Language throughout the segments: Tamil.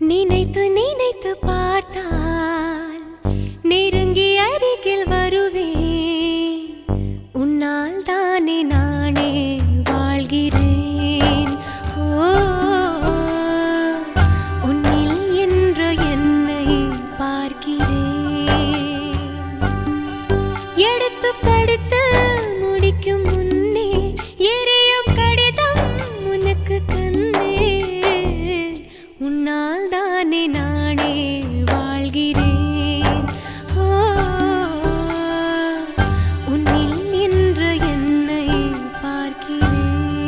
நினைத்து நினைத்து பார்த்தால் நெருங்கி அருகில் வருவேன் உன்னால் தானே நானே வாழ்கிறேன் ஓ உன்னில் என்று என்னை பார்க்கிறேன் எடுத்து படித்து முடிக்கும் முன்னே எரியும் கடிதம் உனக்கு தந்தே உன்னால் தானே நானே வாழ்கிறேன் ஓ உன்னில் என்று என்னை பார்க்கிறேன்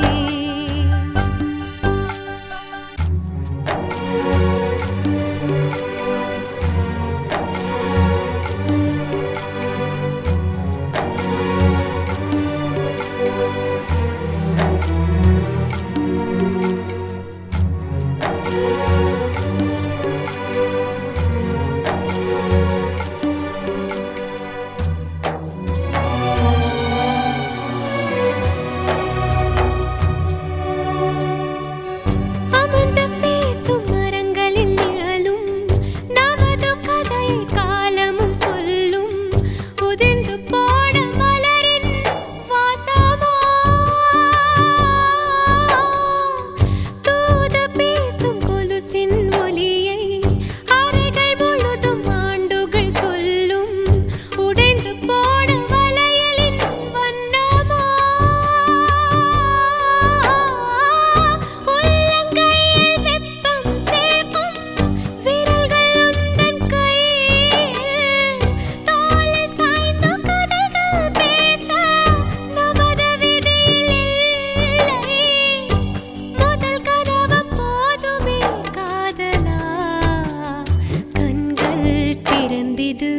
அமர்ந்து பேசும் மரங்களின் நிழலும் நமது கதை காலமும் சொல்லும் உதிர்ந்து போன மலரின் வாசமோ தூது பேசும் கொலுசின் ஒலியை அறைகள் முழுதும் ஆண்டுகள் சொல்லும் உடைந்து போன வளையலின் வண்ணமோ உள்ளங்கையில் வெப்பம் சேர்க்கும் விரல்கள் உந்தன் கையில் தோளில் சாய்ந்து கதைகள் பேச நமது விதியில் இல்லை முதல் கதவு போதுமே காதலா கண்கள் திறந்திடு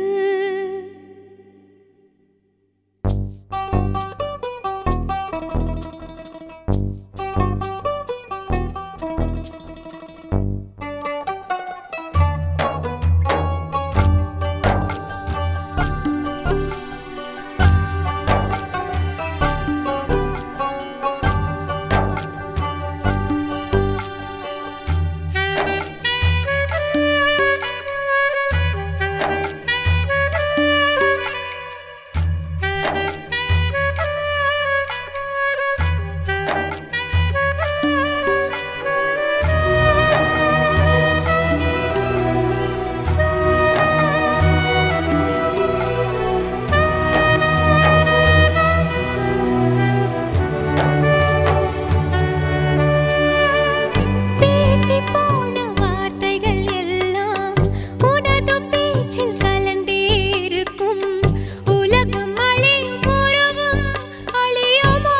பேசி போன வார்த்தைகள் எல்லாம் உனது பேச்சில் கலந்தே இருக்கும் உலகம் அழியும் உறவும் அழியுமா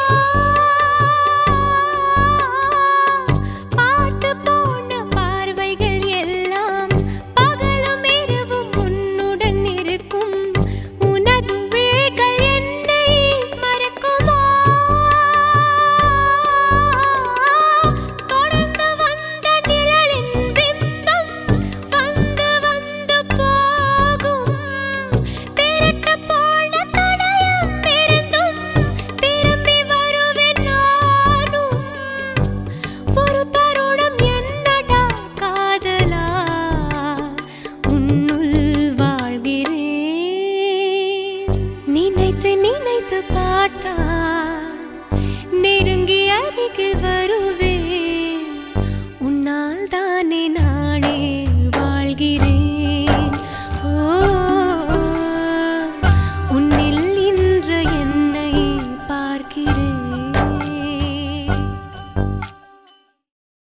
பார்த்து போன பார்வைகள் எல்லாம் பகலும் இரவும் உன்னுடன் இருக்கும் உனது விழிகள் என்னை மறக்குமா தொடர்ந்து வந்த நிழலின் பிம்பம் வந்து வந்து போகும் திரட்ட போன தடயம் இருந்தும் திரும்பி வருவேன் நானும் ஒரு தருணம் என்னடா காதலா உன்னுள் வாழ்கிறேன் நினைத்து நினைத்து பார்த்தா நெருங்கி அருகில் வருவேன்